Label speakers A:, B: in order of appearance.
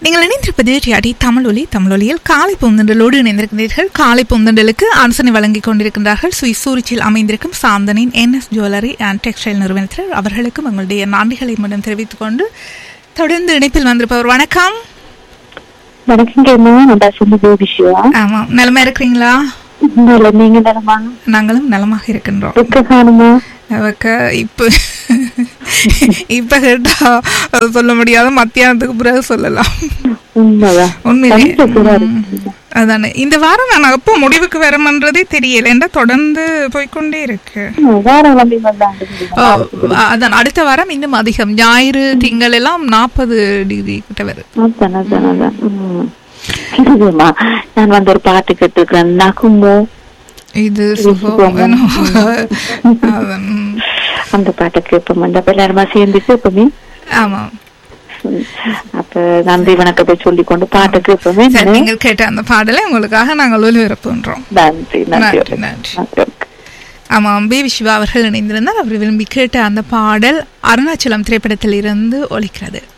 A: நீங்கள் இணைந்திருப்பது டிஆடி தமிழொலி தமிழொலியில் காலை பூந்தண்டலோடு இணைந்திருக்கிறீர்கள் காலை பூந்தண்டலுக்கு ஆலோசனை வழங்கிக் கொண்டிருக்கின்றார்கள் சுவிஸ் சூரிச்சில் அமைந்திருக்கும் சாந்தனின் என்எஸ் ஜுவல்லரி அண்ட் டெக்ஸ்டைல் நிறுவனத்தினர் அவர்களுக்கும் எங்களுடைய நன்றிகளை மூலம் தெரிவித்துக் கொண்டு தொடர்ந்து இணைப்பில் வந்திருப்பவர் வணக்கம்
B: வணக்கம் கேமா நான் பசங்க கோபிஷிவா
A: ஆமாம் நலமா இருக்கிறீங்களா
B: நல்ல நீங்க நலமா
A: நாங்களும் நலமாக இருக்கின்றோம்
B: இருக்க காணுமா
A: அவக்க இப்ப இப்ப கேட்டா அது சொல்ல முடியாத மத்தியானத்துக்கு பிறகு சொல்லலாம்
B: உண்மைதான்
A: உண்மையிலே
B: கண்டிப்பா கூட
A: ம்.
B: இருக்கு.
A: அதானே இந்த வாரம் நான் எப்போ முடிவுக்கு வரமன்றதே தெரியல ஏன்டா தொடர்ந்து போய்க்கொண்டே இருக்கு
B: வேற கிளம்பி வந்தாங்க
A: ஓ, அதான் அடுத்த வாரம் இன்னும் அதிகம் ஞாயிறு திங்கள் எல்லாம் நாற்பது டிகிரி கிட்ட வருது
B: அதான் அதான் அதான் ம். இதுமா நான் வந்து ஒரு பாட்டு கேட்டுருக்கிறேன் நகுமோ
A: இது
B: சுகமோ.
A: சுகம் அதான், ம்.
B: அந்த பாட்டை கேட்போம் அந்த எல்லாருமா சேர்ந்து கேட்போமே
A: ஆமா
B: ம். அப்ப நன்றி வணக்கத்தை சொல்லி கொண்டு பாட்டை கேட்போமே
A: சரி நீங்கள் கேட்ட அந்த பாடலை உங்களுக்காக நாங்கள் ஒலிபரப்புன்றோம்
B: நன்றி நன்றி
A: நன்றி, நன்றி.
B: நன்றி
A: ஆமாம் பேபி சிவா அவர்கள் இணைந்திருந்தால் அவர் விரும்பி கேட்ட அந்த பாடல் அருணாச்சலம் திரைப்படத்தில் இருந்து ஒலிக்கிறது